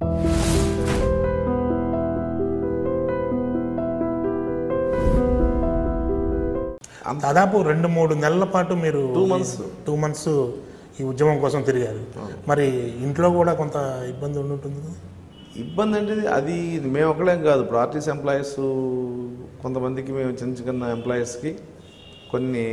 దాదాపు రెండు మూడు నెలల పాటు మీరు Two months. టూ మంత్స్ ఈ ఉద్యమం కోసం తిరిగారు మరి ఇంట్లో కూడా కొంత ఇబ్బంది ఉండి ఉంటుంది కదా? ఇబ్బంది అంటే అది మేము ఒకళ్ళేం కాదు ఇప్పుడు ఆర్టీసీ ఎంప్లాయీస్ కొంతమందికి మేము చిన్న చిన్న ఎంప్లాయీస్కి కొన్ని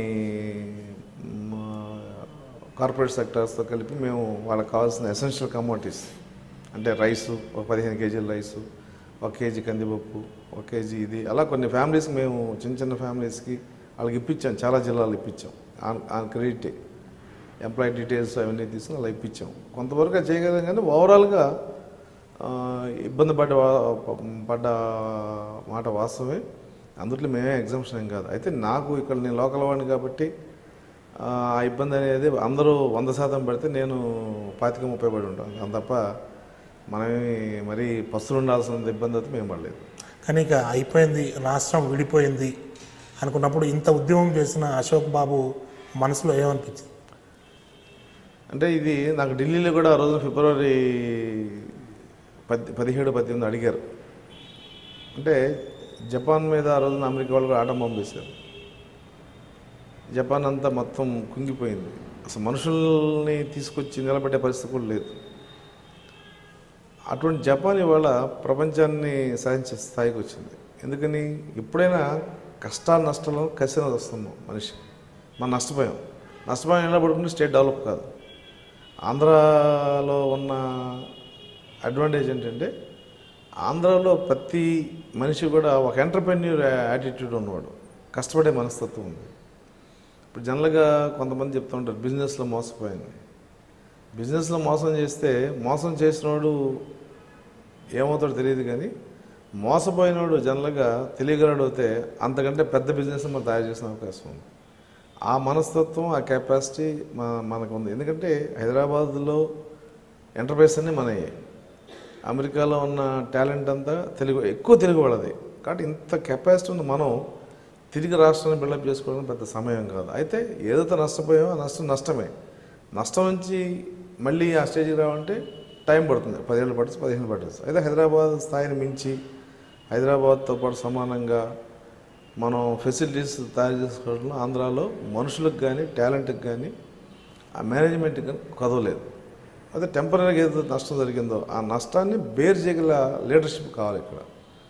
కార్పొరేట్ సెక్టర్స్తో కలిపి మేము వాళ్ళకి కావాల్సిన ఎసెన్షియల్ కమోడిటీస్ అంటే రైసు ఒక పదిహేను కేజీల రైసు ఒక కేజీ కందిపప్పు ఒక కేజీ ఇది అలా కొన్ని ఫ్యామిలీస్కి మేము చిన్న చిన్న ఫ్యామిలీస్కి వాళ్ళకి ఇప్పించాం చాలా జిల్లాలు ఇప్పించాం ఆన్ ఆన్ క్రెడిటే ఎంప్లాయీ డీటెయిల్స్ అవన్నీ తీసుకుని అలా ఇప్పించాం కొంతవరకు అది చేయగలం కానీ ఓవరాల్గా ఆ, ఇబ్బంది పడ్డ వా- పడ్డ మాట వాస్తవమే అందులో మేమే ఎగ్జామ్షన్ ఏం కాదు అయితే నాకు ఇక్కడ నేను లోకల్ వాడిని కాబట్టి ఆ ఆ ఇబ్బంది అనేది అందరూ వంద శాతం పడితే నేను పాతిక ముప్పై పడి ఉంటాను అంత తప్ప మనమేమి మరీ పస్తులు ఉండాల్సిన ఇబ్బంది అయితే మేము పడలేదు కానీ ఇక అయిపోయింది రాష్ట్రం విడిపోయింది అనుకున్నప్పుడు ఇంత ఉద్యమం చేసిన అశోక్ బాబు మనసులో ఏమనిపించింది అంటే ఇది నాకు ఢిల్లీలో కూడా ఆ రోజు ఫిబ్రవరి పది పదిహేడు పద్దెనిమిది అడిగారు అంటే జపాన్ మీద ఆ రోజున అమెరికా వాళ్ళు కూడా ఆటం పంపేశారు జపాన్ అంతా మొత్తం కుంగిపోయింది అసలు మనుషుల్ని తీసుకొచ్చి నిలబెట్టే పరిస్థితి కూడా లేదు అటువంటి జపాన్ ఇవాళ ప్రపంచాన్ని సాధించే స్థాయికి వచ్చింది ఎందుకని ఎప్పుడైనా కష్టాలు నష్టాలు కసిన వస్తున్నాం మనిషి మనం నష్టపోయాం నష్టపోయాం నిలబడుకుంటే స్టేట్ డెవలప్ కాదు ఆంధ్రాలో ఉన్న అడ్వాంటేజ్ ఏంటంటే ఆంధ్రాలో ప్రతి మనిషి కూడా ఒక ఎంటర్ప్రెన్యూర్ యాటిట్యూడ్ ఉన్నవాడు కష్టపడే మనస్తత్వం ఉంది ఇప్పుడు జనరల్గా కొంతమంది చెప్తూ ఉంటారు బిజినెస్లో మోసపోయింది బిజినెస్లో మోసం చేస్తే మోసం చేసినవాడు ఏమవుతాడో తెలియదు కానీ మోసపోయినవాడు జనరల్గా తెలియగలడు అయితే అంతకంటే పెద్ద బిజినెస్ మనం తయారు చేసిన అవకాశం ఉంది ఆ మనస్తత్వం ఆ కెపాసిటీ మన మనకు ఉంది ఎందుకంటే హైదరాబాద్లో ఎంటర్ప్రైజ్ అన్నీ మనయ్యే అమెరికాలో ఉన్న టాలెంట్ అంతా తెలుగు ఎక్కువ తెలుగు వాళ్ళది కాబట్టి ఇంత కెపాసిటీ ఉంది మనం తిరిగి రాష్ట్రాన్ని బిల్డప్ చేసుకోవడం పెద్ద సమయం కాదు అయితే ఏదైతే నష్టపోయామో ఆ నష్టం నష్టమే నష్టం నుంచి మళ్ళీ ఆ స్టేజ్కి రావాలంటే టైం పడుతుంది పదిహేళ్ళు పడుతుంది పదిహేను పడుతుంది అయితే హైదరాబాద్ స్థాయిని మించి హైదరాబాద్తో పాటు సమానంగా మనం ఫెసిలిటీస్ తయారు చేసుకోవడంలో ఆంధ్రాలో మనుషులకు కానీ టాలెంట్కి కానీ ఆ మేనేజ్మెంట్కి కానీ కదవలేదు అదే టెంపరీగా ఏదైతే నష్టం జరిగిందో ఆ నష్టాన్ని బేర్ చేయగల లీడర్షిప్ కావాలి ఇక్కడ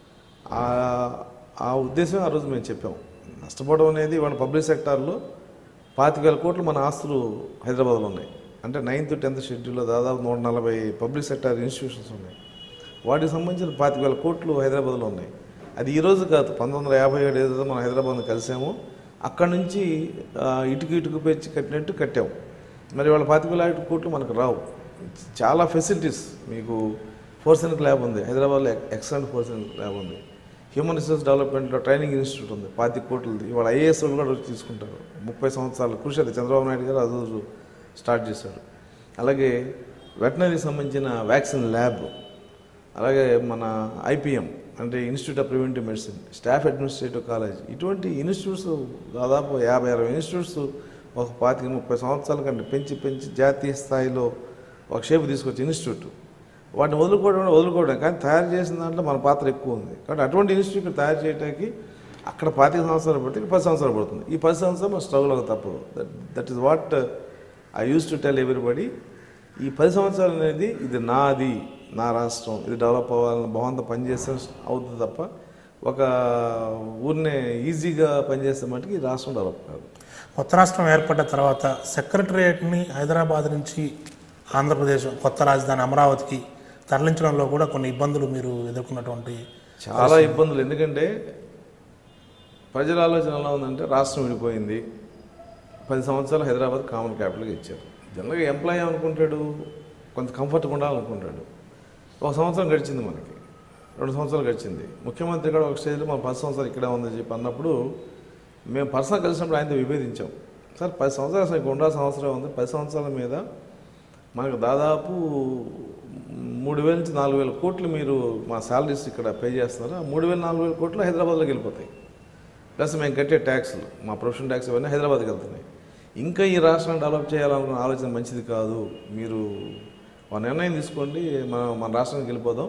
ఆ- ఆ ఉద్దేశం ఆ రోజు మేము చెప్పాం నష్టపోవడం అనేది వాళ్ళ పబ్లిక్ సెక్టార్లో పాతిక వేల కోట్లు మన ఆస్తులు హైదరాబాద్లో ఉన్నాయి అంటే నైన్త్ టెన్త్ షెడ్యూల్లో దాదాపు నూట నలభై పబ్లిక్ సెక్టార్ ఇన్స్టిట్యూషన్స్ ఉన్నాయి వాటికి సంబంధించిన పాతిక వేల కోట్లు హైదరాబాద్లో ఉన్నాయి అది ఈ రోజు కాదు పంతొమ్మిది వందల యాభై ఏడు ఏదైతే మనం హైదరాబాద్ని కలిసామో అక్కడి నుంచి ఆ, ఇటుకు ఇటుకు పెంచి కట్టినట్టు కట్టాం మరి వాళ్ళ పాతిక వేల కోట్లు మనకు రావు చాలా ఫెసిలిటీస్ మీకు ఫోర్సెనిక్ ల్యాబ్ ఉంది హైదరాబాద్లో ఎక్సలెంట్ ఫోర్సెనిక్ ల్యాబ్ ఉంది హ్యూమన్ రిసోర్స్ డెవలప్మెంట్లో ట్రైనింగ్ ఇన్స్టిట్యూట్ ఉంది పాతి కోట్లది ఇవాళ ఐఏఎస్ వాళ్ళు కూడా వచ్చి తీసుకుంటారు ముప్పై సంవత్సరాల కృషి అది చంద్రబాబు నాయుడు గారు అది రోజు స్టార్ట్ చేశాడు అలాగే వెటనరీకి సంబంధించిన వ్యాక్సిన్ ల్యాబ్ అలాగే మన ఐపీఎం అంటే institute of preventive medicine staff administrative college ఇటువంటి ఇన్స్టిట్యూట్స్ దాదాపు యాభై అరవై ఇన్స్టిట్యూట్స్ ఒక పాతిక ముప్పై సంవత్సరాల కంటే పెంచి పెంచి జాతీయ స్థాయిలో ఒక షేప్ తీసుకొచ్చి ఇన్స్టిట్యూట్ వాటిని వదులుకోవడం వదులుకోవడం కానీ తయారు చేసిన దాంట్లో మన పాత్ర ఎక్కువ ఉంది కాబట్టి అటువంటి ఇన్స్టిట్యూట్ తయారు చేయడానికి అక్కడ పాతిక సంవత్సరాలు పడితే ఇక్కడ పది సంవత్సరాలు పడుతుంది ఈ పది సంవత్సరాలు మన స్ట్రగుల్ అవుతుంది తప్పదు that that is what I use to tell everybody ఈ పది సంవత్సరాలు అనేది ఇది నాది నా రాష్ట్రం ఇది డెవలప్ అవ్వాలని బాగుంత పనిచేస్తే అవుతుంది తప్ప ఒక ఊరినే ఈజీగా పనిచేస్తే మటుకు ఈ రాష్ట్రం డెవలప్ కాదు కొత్త రాష్ట్రం ఏర్పడ్డ తర్వాత సెక్రటరియట్ని హైదరాబాద్ నుంచి ఆంధ్రప్రదేశ్ కొత్త రాజధాని అమరావతికి తరలించడంలో కూడా కొన్ని ఇబ్బందులు మీరు ఎదుర్కొన్నటువంటి చాలా ఇబ్బందులు ఎందుకంటే ప్రజల ఆలోచన ఎలా ఉందంటే రాష్ట్రం విడిపోయింది పది సంవత్సరాలు హైదరాబాద్ కామన్ క్యాపిటల్గా ఇచ్చారు జనరల్గా ఎంప్లాయీ అనుకుంటాడు కొంత కంఫర్ట్గా ఉండాలనుకుంటాడు ఒక సంవత్సరం గడిచింది మనకి రెండు సంవత్సరాలు గడిచింది ముఖ్యమంత్రి కూడా ఒక స్టేజ్లో మన పది సంవత్సరాలు ఇక్కడే ఉందని చెప్పి అన్నప్పుడు మేము పర్సనల్ కలిసినప్పుడు ఆయనతో విభేదించాం సార్ పది సంవత్సరాలు అసలు ఇక్కడ ఉండాల్సిన అవసరం ఉంది పది సంవత్సరాల మీద మనకు దాదాపు మూడు వేల నుంచి నాలుగు వేల కోట్లు మీరు మా శాలరీస్ ఇక్కడ పే చేస్తున్నారు ఆ మూడు వేల నాలుగు వేల కోట్లు హైదరాబాద్లోకి వెళ్ళిపోతాయి ప్లస్ మేము కట్టే ట్యాక్స్లు మా ప్రొఫెషన్ ట్యాక్స్ ఇవన్నీ హైదరాబాద్కి వెళ్తున్నాయి ఇంకా ఈ రాష్ట్రాన్ని డెవలప్ చేయాలనుకున్న ఆలోచన మంచిది కాదు మీరు ఒక నిర్ణయం తీసుకోండి మన మన రాష్ట్రానికి వెళ్ళిపోదాం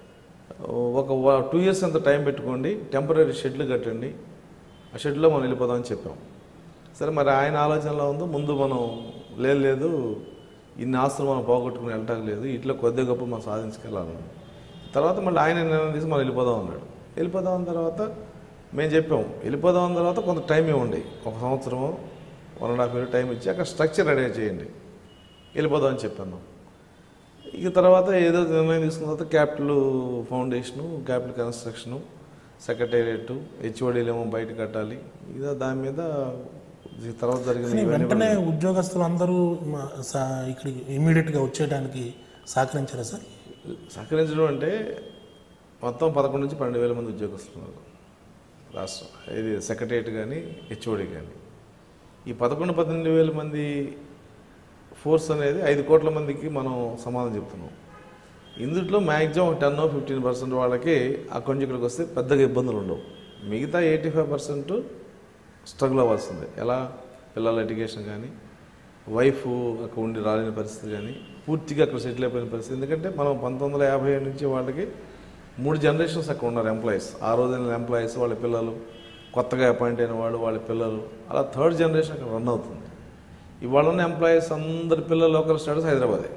ఒక టూ ఇయర్స్ అంత టైం పెట్టుకోండి టెంపరీ షెడ్లు కట్టండి ఆ షెడ్లో మనం వెళ్ళిపోదాం అని చెప్పాం సరే మరి ఆయన ఆలోచనలో ఉందో ముందు మనం లేదు లేదు ఇన్ని ఆస్తులు మనం పోగొట్టుకుని వెళ్ళటం లేదు ఇట్లా కొద్ది గొప్ప మనం సాధించుకెళ్ళాలని తర్వాత మళ్ళీ ఆయన నిర్ణయం తీసి మనం వెళ్ళిపోదాం అన్నాడు వెళ్ళిపోదాం అన్న తర్వాత మేము చెప్పాం వెళ్ళిపోదాం అన్న తర్వాత కొంత టైం ఇవ్వండి ఒక సంవత్సరం one and half year time ఇచ్చి అక్కడ స్ట్రక్చర్ రెడీ చేయండి వెళ్ళిపోదాం అని చెప్పాను ఇక తర్వాత ఏదో నిర్ణయం తీసుకున్న తర్వాత capital foundation capital construction secretariat హెచ్ఓడీలు ఏమో బయట కట్టాలి ఇదో దాని మీద ఈ తర్వాత జరిగిన కానీ ఇవన్నీ వెంటనే ఉద్యోగస్తులు అందరూ మా- సా- ఇక్కడికి ఇమీడియట్గా వచ్చేయడానికి సహకరించారా సార్ సహకరించడం అంటే మొత్తం పదకొండు నుంచి పన్నెండు వేల మంది ఉద్యోగస్తున్నారు రాష్ట్రం ఇది సెక్రటరియట్ కానీ హెచ్ఓడి కానీ ఈ పదకొండు పన్నెండు వేల మంది ఫోర్స్ అనేది ఐదు కోట్ల మందికి మనం సమాధానం చెప్తున్నాం ఇందులో మ్యాక్సిమం టెన్ ఫిఫ్టీన్ పర్సెంట్ వాళ్ళకి ఆ కొంచెం ఇక్కడికి వస్తే పెద్దగా ఇబ్బందులు ఉండవు మిగతా ఎయిటీ ఫైవ్ పర్సెంట్ స్ట్రగుల్ అవ్వాల్సిందే ఎలా పిల్లల ఎడ్యుకేషన్ కానీ వైఫ్ అక్కడ ఉండి రాలేని పరిస్థితి కానీ పూర్తిగా అక్కడ సెటిల్ అయిపోయిన పరిస్థితి ఎందుకంటే మనం పంతొమ్మిది వందల యాభై ఏడు నుంచి వాళ్ళకి మూడు జనరేషన్స్ అక్కడ ఉన్నారు ఎంప్లాయీస్ ఆ రోజున ఎంప్లాయీస్ వాళ్ళ పిల్లలు కొత్తగా అపాయింట్ అయిన వాళ్ళు వాళ్ళ పిల్లలు అలా థర్డ్ జనరేషన్ అక్కడ రన్ అవుతుంది ఇవాళ ఉన్న ఎంప్లాయీస్ అందరి పిల్లల లోకల్ స్టేటస్ హైదరాబాదే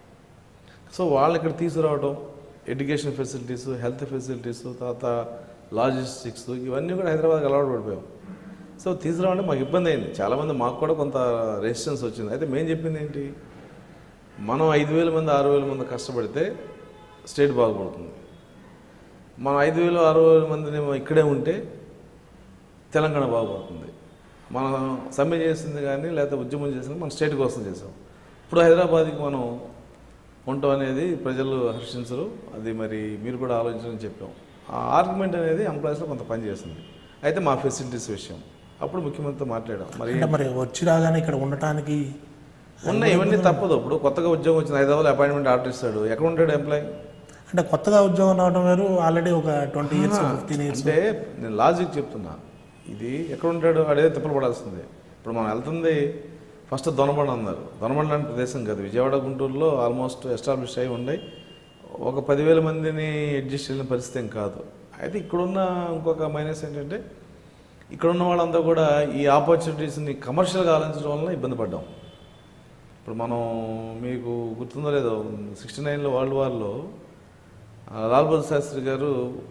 సో వాళ్ళని ఇక్కడ తీసుకురావడం ఎడ్యుకేషన్ ఫెసిలిటీస్ హెల్త్ ఫెసిలిటీస్ తర్వాత లాజిస్టిక్స్ ఇవన్నీ కూడా హైదరాబాద్కి అలవాటు పడిపోయాం సో తీసుకురావడం మాకు ఇబ్బంది అయింది చాలామంది మాకు కూడా కొంత రెసిస్టెన్స్ వచ్చింది అయితే మేము చెప్పింది ఏంటి మనం ఐదు వేల మంది ఆరు వేల మంది కష్టపడితే స్టేట్ బాగుపడుతుంది మనం ఐదు వేలు ఆరు వేల మందిని ఇక్కడే ఉంటే తెలంగాణ బాగుపడుతుంది మనం సమ్మె చేసింది కానీ లేకపోతే ఉద్యమం చేసింది మన స్టేట్ కోసం చేసాం ఇప్పుడు హైదరాబాద్కి మనం ఉండటం అనేది ప్రజలు హర్షించరు అది మరి మీరు కూడా ఆలోచించని చెప్పాం ఆ ఆర్గ్యుమెంట్ అనేది ఎంప్లాయీస్లో కొంత పనిచేస్తుంది అయితే మా ఫెసిలిటీస్ విషయం అప్పుడు ముఖ్యమంత్రితో మాట్లాడాం మరి అంటే మరి వచ్చి రాగానే ఇక్కడ ఉండటానికి ఉన్నాయి ఇవన్నీ తప్పదు ఇప్పుడు కొత్తగా ఉద్యోగం వచ్చింది హైదరాబాద్ అపాయింట్మెంట్ ఆర్డర్ ఇస్తాడు ఎక్కడ ఉంటాడు ఎంప్లాయీ అంటే కొత్తగా ఉద్యోగం రావడం వేరు ఆల్రెడీ ఒక ట్వంటీ ఇయర్స్ ఫిఫ్టీన్ ఇయర్స్ అంటే నేను లాజిక్ చెప్తున్నా ఇది ఎక్కడ ఉంటాడు అడే తిప్పలు పడాల్సిందే ఇప్పుడు మనం వెళ్తుంది ఫస్ట్ దొనబండ అన్నారు దొనబండ లాంటి ప్రదేశం కాదు విజయవాడ గుంటూరులో ఆల్మోస్ట్ ఎస్టాబ్లిష్ అయి ఉన్నాయి ఒక పదివేల మందిని అడ్జస్ట్ చేయని పరిస్థితి ఏం కాదు అయితే ఇక్కడున్న ఇంకొక మైనస్ ఏంటంటే ఇక్కడున్న వాళ్ళంతా కూడా ఈ ఆపర్చునిటీస్ని కమర్షియల్గా ఆలోచించడం వలన ఇబ్బంది పడ్డాం ఇప్పుడు మనం మీకు గుర్తుందో లేదో సిక్స్టీ నైన్లో వరల్డ్ వార్లో ఆ, లాల్ బహదూర్ శాస్త్రి గారు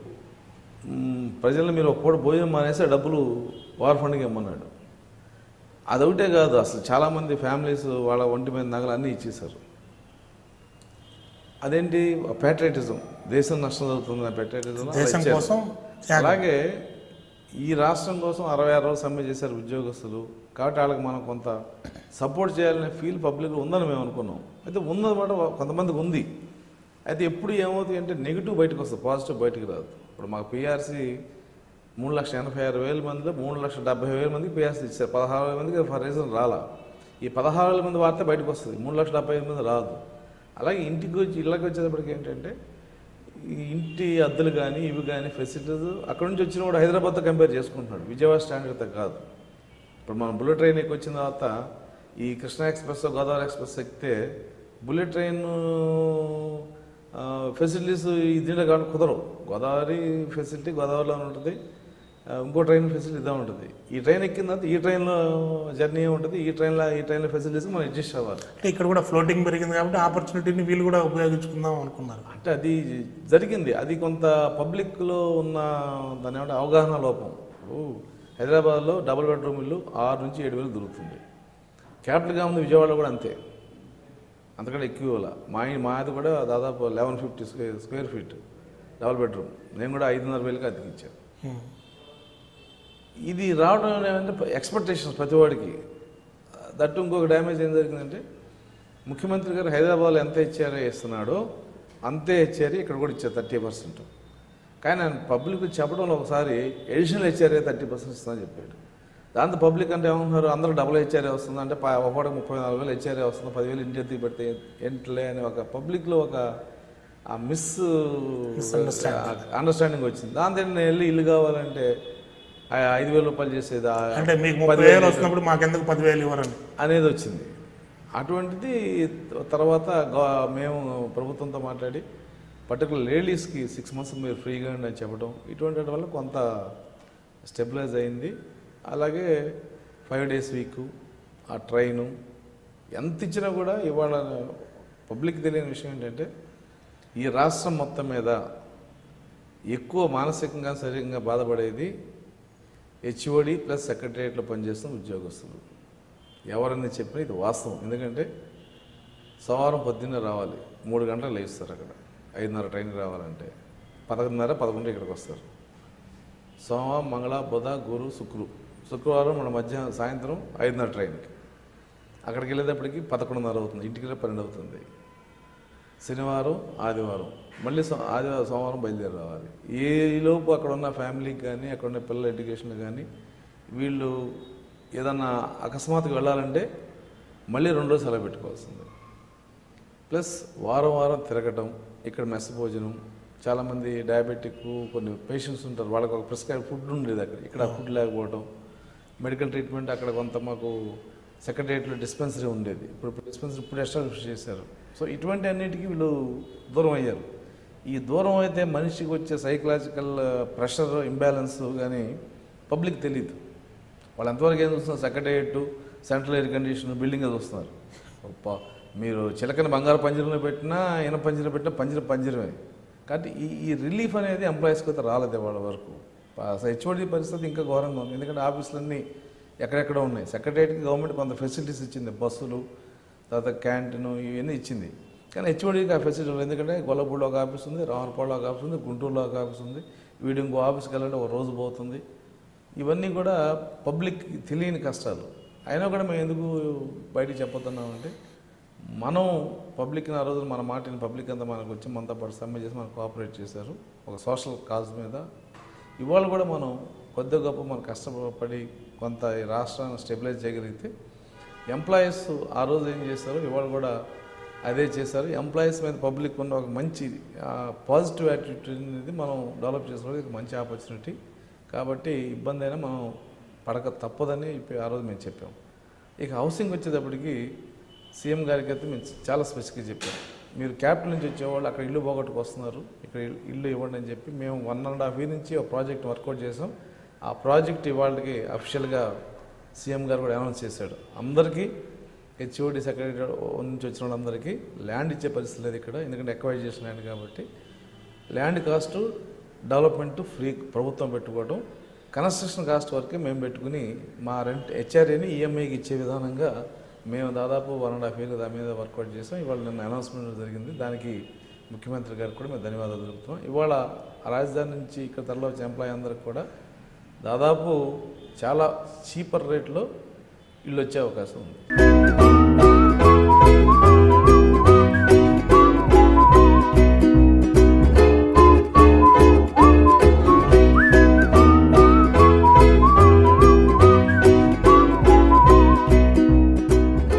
మ్, ప్రజల్ని మీరు ఒక పూట భోజనం మానేసి ఆ డబ్బులు వార్ ఫండ్కి ఇమ్మన్నాడు అదొకటే కాదు అసలు చాలామంది ఫ్యామిలీస్ వాళ్ళ ఒంటి మీద నగలు అన్నీ ఇచ్చేశారు అదేంటి ప్యాట్రియటిజం దేశం నష్టం జరుగుతుంది ఆ patriotism అలా దేశం ఇచ్చారు. కోసం త్యాగం. అలాగే ఈ రాష్ట్రం కోసం అరవై ఆరు రోజులు సమ్మె చేశారు ఉద్యోగస్తులు కాబట్టి వాళ్ళకి మనం కొంత సపోర్ట్ చేయాలనే ఫీల్ పబ్లిక్ ఉందని మేము అనుకున్నాం అయితే ఉందన్నమాట కొంతమందికి ఉంది అయితే ఎప్పుడు ఏమవుతుంది అంటే నెగిటివ్ బయటకు వస్తుంది పాజిటివ్ బయటకు రాదు ఇప్పుడు మాకు పిఆర్సీ మూడు లక్షల ఎనభై ఆరు వేల మందిలో మూడు లక్షల డెబ్బై వేల మందికి పిఆర్సీ ఇచ్చారు పదహారు వేల మందికి ఫర్ రీజన్ రాలా ఈ పదహారు వేల మంది వార్త బయటకు వస్తుంది మూడు లక్షల డెబ్బై వేల మంది రాదు అలాగే ఇంటికి వచ్చి ఇళ్ళకి వచ్చేటప్పటికి ఏంటంటే ఈ ఇంటి అద్దెలు కానీ ఇవి కానీ ఫెసిలిటీస్ అక్కడ నుంచి వచ్చిన వాడు హైదరాబాద్తో కంపేర్ చేసుకుంటున్నాడు విజయవాడ స్టాండర్డ్తో కాదు ఇప్పుడు మనం బుల్లెట్ ట్రైన్ ఎక్కి వచ్చిన తర్వాత ఈ కృష్ణా ఎక్స్ప్రెస్ గోదావరి ఎక్స్ప్రెస్ ఎక్కితే బుల్లెట్ ట్రైన్ ఫెసిలిటీస్ ఈ దీంట్లో కాబట్టి కుదరవు గోదావరి ఫెసిలిటీ గోదావరిలో ఉంటుంది ఆ, ఇంకో ట్రైన్ ఫెసిలిటీ ఇదే ఉంటుంది ఈ ట్రైన్ ఎక్కిన తర్వాత ఈ ట్రైన్లో జర్నీ ఉంటుంది ఈ ట్రైన్లో ఈ ట్రైన్లో ఫెసిలిటీస్ మనం అడ్జస్ట్ అవ్వాలి అంటే ఇక్కడ కూడా ఫ్లోటింగ్ పెరిగింది కాబట్టి ఆపర్చునిటీని వీళ్ళు కూడా ఉపయోగించుకుందాం అనుకున్నారు అంటే అది జరిగింది అది కొంత పబ్లిక్లో ఉన్న దాని ఏమంటే అవగాహన లోపం ఇప్పుడు హైదరాబాద్లో డబుల్ బెడ్రూమ్ ఇల్లు ఆరు నుంచి ఏడు వేలు దొరుకుతుంది క్యాపిటల్గా ఉంది విజయవాడలో కూడా అంతే అంతకంటే ఎక్కువ ఇవ్వాల మా ఇ- మాది కూడా దాదాపు eleven fifty square square feet double bedroom నేను కూడా ఐదున్నర వేలకి అతికిచ్చాను ఉమ్. ఇది రావడం ఏమంటే ఎక్స్పెక్టేషన్స్ ప్రతి వాడికి దట్టు ఇంకొక డ్యామేజ్ ఏం జరిగిందంటే ముఖ్యమంత్రి గారు హైదరాబాద్లో ఎంత ఇచ్చారో ఇస్తున్నాడో అంతే ఇచ్చారు ఇక్కడ కూడా ఇచ్చారు థర్టీ పర్సెంట్ కానీ ఆయన పబ్లిక్ చెప్పడంలో ఒకసారి ఎడిషనల్ హెచ్ఆర్ఏ థర్టీ పర్సెంట్ ఇస్తుందని చెప్పాడు దాంతో పబ్లిక్ అంటే ఏమంటున్నారు అందరూ డబుల్ హెచ్ఆర్ఏ వస్తుంది అంటే ప- ఒకటికి ముప్పై నాలుగు వేలు హెచ్ఆర్ఏ వస్తుంది పదివేలు ఇంటి ఎత్తి పెడితే ఏంట్లే అని ఒక పబ్లిక్లో ఒక ఆ మిస్ అండర్స్టాండింగ్ వచ్చింది దాంతో నేను వెళ్ళి ఇల్లు కావాలంటే ఆ ఐదు వేల రూపాయలు చేసేది ఆ అంటే మీకు ముప్పై పదివేలు వేలు వస్తున్నప్పుడు మాకెందుకు పదివేలు ఇవ్వరని అనేది వచ్చింది అటువంటిది తర్వాత గవ- మేము ప్రభుత్వంతో మాట్లాడి పర్టికులర్ లేడీస్కి సిక్స్ మంత్స్ మీరు ఫ్రీగా ఉండి అని చెప్పడం ఇటువంటి వాటి వల్ల కొంత స్టెబిలైజ్ అయింది అలాగే ఫైవ్ డేస్ వీక్ ఆ ట్రైను ఎంత ఇచ్చినా కూడా ఇవాళ పబ్లిక్ తెలియని విషయం ఏంటంటే ఈ రాష్ట్రం మొత్తం మీద ఎక్కువ మానసికంగా శరీరంగా బాధపడేది హెచ్ఓడి ప్లస్ సెక్రటరియట్లో పనిచేస్తున్న ఉద్యోగస్తులు ఎవరని చెప్పినా ఇది వాస్తవం ఎందుకంటే సోమవారం పొద్దున్నే రావాలి మూడు గంటలు లేస్తారు అక్కడ ఐదున్నర ట్రైన్కి రావాలంటే పదకొండున్నర పదకొండు ఇక్కడికి వస్తారు సోమవారం మంగళ బుధ గురు శుక్రు శుక్రవారం మన మధ్యాహ్నం సాయంత్రం ఐదున్నర ట్రైన్కి అక్కడికి వెళ్ళేటప్పటికి పదకొండున్నర అవుతుంది ఇంటికి వెళ్ళి పన్నెండు అవుతుంది శనివారం ఆదివారం మళ్ళీ సో ఆదివారం సోమవారం బయలుదేరి రావాలి ఈ లోపు అక్కడ ఉన్న ఫ్యామిలీకి కానీ అక్కడ ఉన్న పిల్లల ఎడ్యుకేషన్ కానీ వీళ్ళు ఏదన్నా అకస్మాత్తుగా వెళ్ళాలంటే మళ్ళీ రెండు రోజులు సెలవు పెట్టుకోవాల్సింది ప్లస్ వారం వారం తిరగటం ఇక్కడ మెస్ భోజనం చాలామంది డయాబెటిక్ కొన్ని పేషెంట్స్ ఉంటారు వాళ్ళకి ఒక ప్రిస్క్రైబ్ ఫుడ్ ఉండేది అక్కడ ఇక్కడ ఫుడ్ లేకపోవడం మెడికల్ ట్రీట్మెంట్ అక్కడ కొంత మాకు సెక్రటరియట్లో డిస్పెన్సరీ ఉండేది ఇప్పుడు డిస్పెన్సరీ ఇప్పుడు ఎస్టాబ్లిష్ చేశారు సో ఇటువంటి అన్నిటికీ వీళ్ళు దూరం అయ్యారు ఈ దూరం అయితే మనిషికి వచ్చే సైకలాజికల్ ప్రెషర్ ఇంబ్యాలెన్స్ కానీ పబ్లిక్ తెలియదు వాళ్ళు ఎంతవరకు ఏం చూస్తున్నారు secretariat central air condition building అది చూస్తున్నారు గొప్ప మీరు చిలకని బంగారు పంజరంలో పెట్టినా ఇన పంజరం పెట్టినా పంజరం పంజరమే కాబట్టి ఈ ఈ రిలీఫ్ అనేది ఎంప్లాయీస్కి అయితే రాలేదు వాళ్ళ వరకు అసలు హెచ్ఓడి పరిస్థితి ఇంకా ఘోరంగా ఉంది ఎందుకంటే ఆఫీసులన్నీ ఎక్కడెక్కడ ఉన్నాయి సెక్రటరియట్కి గవర్నమెంట్ కొంత ఫెసిలిటీస్ ఇచ్చింది బస్సులు తర్వాత క్యాంటీన్ ఇవన్నీ ఇచ్చింది కానీ హెచ్ఓడికి ఆ ఫెసిలిటీ లేదు ఎందుకంటే గొల్లపూడిలో ఒక ఆఫీస్ ఉంది రామరపాడులో ఒక ఆఫీస్ ఉంది గుంటూరులో ఒక ఆఫీస్ ఉంది వీడు ఇంకో ఆఫీస్కి వెళ్ళాలంటే ఒక రోజు పోతుంది ఇవన్నీ కూడా పబ్లిక్ తెలియని కష్టాలు అయినా కూడా మేము ఎందుకు బయటికి చెప్పొస్తున్నామంటే మనం పబ్లిక్ని ఆ రోజు మన మాటని పబ్లిక్ అంతా మనకు వచ్చి మనతో పాటు సమ్మె చేసి మనకు కోఆపరేట్ చేశారు ఒక సోషల్ కాజ్ మీద ఇవాళ కూడా మనం కొద్ది గొప్ప మనం కష్టపడి కొంత ఈ రాష్ట్రాన్ని స్టెబిలైజ్ చేయగలిగితే ఎంప్లాయీస్ ఆ రోజు ఏం చేశారు ఇవాళ కూడా అదే చేశారు ఎంప్లాయీస్ మీద పబ్లిక్ ఉన్న ఒక మంచి పాజిటివ్ యాటిట్యూడ్ అనేది మనం డెవలప్ చేసుకోవడానికి ఒక మంచి ఆపర్చునిటీ కాబట్టి ఇబ్బంది అయినా మనం పడక తప్పదని ఇప్పుడు ఆ రోజు మేము చెప్పాం ఇక హౌసింగ్ వచ్చేటప్పటికి సీఎం గారికి అయితే మేము చాలా స్పెసిఫిక్గా చెప్పాం మీరు క్యాపిటల్ నుంచి వచ్చేవాళ్ళు అక్కడ ఇల్లు పోగొట్టుకు వస్తున్నారు ఇక్కడ ఇల్లు- ఇల్లు ఇవ్వండి అని చెప్పి మేము వన్ అండ్ హాఫ్ ఇయర్ నుంచి ఒక ప్రాజెక్ట్ వర్కౌట్ చేసాం ఆ ప్రాజెక్ట్ ఇవాళకి అఫిషియల్గా సీఎం గారు కూడా అనౌన్స్ చేశాడు అందరికీ హెచ్ఓడి సెక్రటరీ నుంచి వచ్చిన వాళ్ళందరికీ ల్యాండ్ ఇచ్చే పరిస్థితి లేదు ఇక్కడ ఎందుకంటే ఎక్వైర్ చేసిన ల్యాండ్ కాబట్టి ల్యాండ్ కాస్ట్ డెవలప్మెంట్ ఫ్రీ ప్రభుత్వం పెట్టుకోవడం కన్స్ట్రక్షన్ కాస్ట్ వరకే మేము పెట్టుకుని మా రెంట్ హెచ్ఆర్ఏని ఈఎంఐకి ఇచ్చే విధానంగా మేము దాదాపు వన్ అండ్ హాఫ్ ఇయర్ దాని మీద వర్కౌట్ చేసాం ఇవాళ నిన్న అనౌన్స్మెంట్ జరిగింది దానికి ముఖ్యమంత్రి గారికి కూడా మేము ధన్యవాదాలు తెలుపుతున్నాం ఇవాళ రాజధాని నుంచి ఇక్కడ తరలి వచ్చే ఎంప్లాయీ అందరికి కూడా దాదాపు చాలా చీపర్ రేట్లో ఇల్లు వచ్చే అవకాశం ఉంది